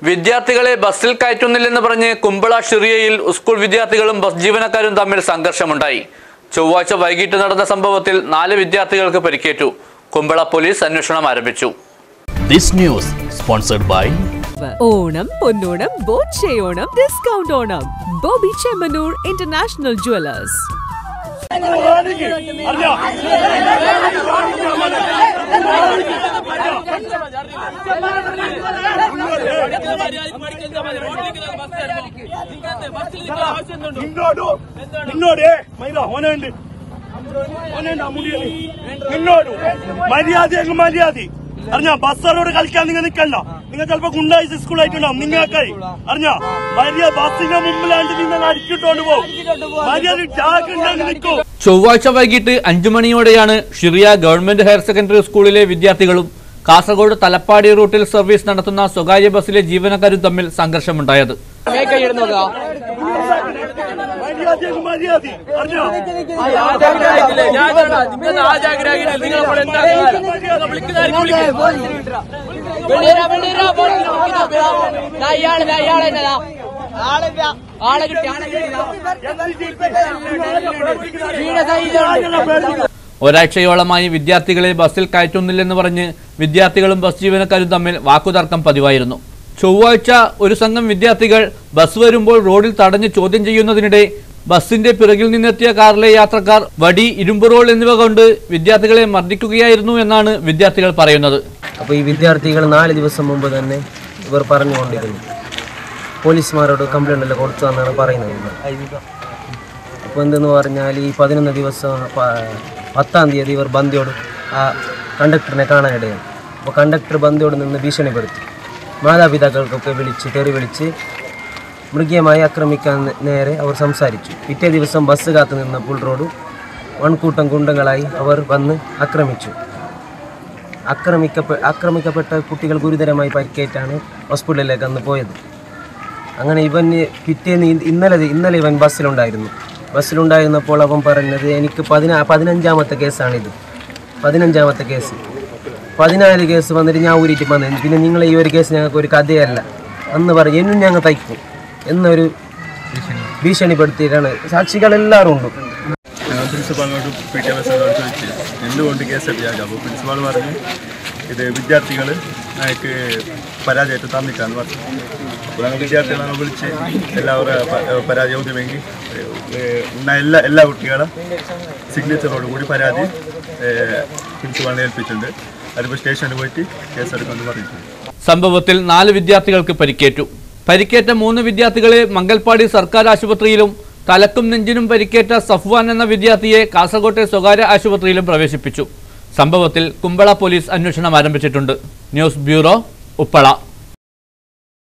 വിദ്യാർത്ഥികളെ ബസ്സിൽ കയറ്റുന്നില്ലെന്ന് പറഞ്ഞ് കുമ്പള ഷിറിയയിൽ സ്കൂൾ വിദ്യാർത്ഥികളും ബസ് ജീവനക്കാരും തമ്മിൽ സംഘർഷമുണ്ടായി ചൊവ്വാഴ്ച വൈകിട്ട് നടന്ന സംഭവത്തിൽ നാല് വിദ്യാർത്ഥികൾക്ക് പരിക്കേറ്റു കുമ്പള പോലീസ് അന്വേഷണം ആരംഭിച്ചു This news sponsored by Onam Ponnonam Bochayonam discount Onam Bobby Chemmanur international jewellers നിന്നോട് നിന്നോട് മൈദ ഓനുണ്ട് ഓനുണ്ട് അമ്മുടിയന് നിന്നോട് മര്യാദ അങ്ങ് മര്യാദ അറിഞ്ഞ ബസ്സറോട് കളിക്കാൻ നിങ്ങൾ നിക്കണ്ട നിങ്ങൾ ചിലപ്പോ ഗുണ്ടായിസ് സ്കൂളായിട്ടുണ്ടാവും നിങ്ങൾക്കായി അറിഞ്ഞ മര്യാദ ബസ്സിന്റെ മുമ്പിലാണ്ട് നിങ്ങൾ അടിക്കിട്ടോണ്ട് പോകും മര്യാദ ജാഗ്രത നിൽക്കൂ ചൊവ്വാഴ്ച വൈകിട്ട് അഞ്ചു മണിയോടെയാണ് ഷിറിയ ഗവൺമെന്റ് ഹയർ സെക്കൻഡറി സ്കൂളിലെ വിദ്യാർത്ഥികളും കാസർഗോഡ് തലപ്പാടി റൂട്ടിൽ സർവീസ് നടത്തുന്ന സ്വകാര്യ ബസ്സിലെ ജീവനക്കാരും തമ്മിൽ സംഘർഷമുണ്ടായത് മര്യാദ അങ്ങ് മര്യാദ അറിഞ്ഞോ ഒരാഴ്ചയോളമായി വിദ്യാർത്ഥികളെ ബസ്സിൽ കയറ്റുന്നില്ലെന്ന് പറഞ്ഞ് വിദ്യാർത്ഥികളും ബസ് ജീവനക്കാരും തമ്മിൽ വാക്കുതർക്കം പതിവായിരുന്നു ചൊവ്വാഴ്ച ഒരു സംഘം വിദ്യാർത്ഥികൾ ബസ് വരുമ്പോൾ റോഡിൽ തടഞ്ഞ് ചോദ്യം ചെയ്യുന്നതിനിടെ ബസിന്റെ പിറകിൽ നിന്നെത്തിയ കാറിലെ യാത്രക്കാർ വടി ഇരുമ്പ് റോൾ എന്നിവ കൊണ്ട് വിദ്യാർത്ഥികളെ മർദ്ദിക്കുകയായിരുന്നു എന്നാണ് വിദ്യാർത്ഥികൾ പറയുന്നത് അപ്പോൾ ഈ വിദ്യാർത്ഥികൾ നാല് ദിവസം മുമ്പ് തന്നെ ഇവർ പറഞ്ഞുകൊണ്ടിരുന്നു പോലീസുമാരോട് കംപ്ലൈൻ്റ് എല്ലാം കൊടുത്തു എന്നാണ് പറയുന്നത് അപ്പോൾ എന്തെന്ന് പറഞ്ഞാൽ ഈ പതിനൊന്ന് ദിവസം പ- പത്താം തീയതി ഇവർ ബന്ദിയോട് ആ കണ്ടക്ടറിനെ കാണാനിടയാണ് അപ്പോൾ കണ്ടക്ടർ ബന്ദിയോട് നിന്ന് ഭീഷണിപ്പെടുത്തി മാതാപിതാക്കൾക്കൊക്കെ വിളിച്ച് തെറി വിളിച്ച് മൃഗീയമായി ആക്രമിക്കാൻ നേരെ അവർ സംസാരിച്ചു പിറ്റേ ദിവസം ബസ് കാത്തു നിന്ന പുൾ റോഡ് വൺകൂട്ടം ഗുണ്ടങ്ങളായി അവർ വന്ന് ആക്രമിച്ചു ആക്രമിക്കപ്പെ ആക്രമിക്കപ്പെട്ട കുട്ടികൾ ഗുരുതരമായി പരിക്കേറ്റാണ് ഹോസ്പിറ്റലിലേക്ക് അന്ന് പോയത് അങ്ങനെ ഇവൻ പിറ്റേന്ന് ഇ- ഇന്നലെ ഇന്നലെ ഇവൻ ബസ്സിലുണ്ടായിരുന്നു ബസ്സിലുണ്ടായിരുന്നപ്പോൾ അവൻ പറഞ്ഞത് എനിക്ക് പതിനാ പതിനഞ്ചാമത്തെ കേസാണിത് പതിനഞ്ചാമത്തെ കേസ് പതിനാല് കേസ് വന്നിട്ട് ഞാൻ ഊരിയിട്ട് വന്നത് പിന്നെ നിങ്ങളെ ഈ ഒരു കേസ് ഞങ്ങൾക്ക് ഒരു കഥയല്ല അന്ന് പറഞ്ഞു എന്നും ഞങ്ങൾ തയ്ക്കും എന്നൊരു ഭീഷണിപ്പെടുത്തിയിട്ടാണ് സാക്ഷികളെല്ലാവരും ഉണ്ട് ഞാൻ പ്രിൻസിപ്പാളിനോട് പി ടി എസിനോട് ചോദിച്ചു എന്തുകൊണ്ട് കേസ് എടുത്തിയാക്കാം അപ്പോൾ പ്രിൻസിപ്പാൾ പറഞ്ഞു ഇത് വിദ്യാർത്ഥികൾ ഞങ്ങൾക്ക് പരാജയത്തെ തന്നിട്ടാന്ന് പറഞ്ഞു അപ്പോൾ ഞങ്ങൾ വിദ്യാർത്ഥികളെ വിളിച്ച് എല്ലാവരും പ- പരാതി ഒതുമെങ്കിൽ ഉള്ള എല്ലാ എല്ലാ കുട്ടികളും സിഗ്നേച്ചറോട് കൂടി പരാതി പ്രിൻസിപ്പാളിനെ ഏൽപ്പിച്ചിട്ടുണ്ട് അതിപ്പോൾ സ്റ്റേഷനിൽ പോയിട്ട് കേസ് എടുക്കുമെന്ന് പറഞ്ഞിട്ടുണ്ട് സംഭവത്തിൽ നാല് വിദ്യാർത്ഥികൾക്ക് പരിക്കേറ്റു പരിക്കേറ്റ മൂന്ന് വിദ്യാർത്ഥികളെ മംഗൽപാടി സർക്കാർ ആശുപത്രിയിലും തലക്കും നെഞ്ചിനും പരിക്കേറ്റ സഫ്വാൻ എന്ന വിദ്യാർത്ഥിയെ കാസർകോട്ടെ സ്വകാര്യ ആശുപത്രിയിലും പ്രവേശിപ്പിച്ചു സംഭവത്തിൽ കുമ്പള പോലീസ് അന്വേഷണം ആരംഭിച്ചിട്ടുണ്ട് ന്യൂസ് ബ്യൂറോ ഉപ്പള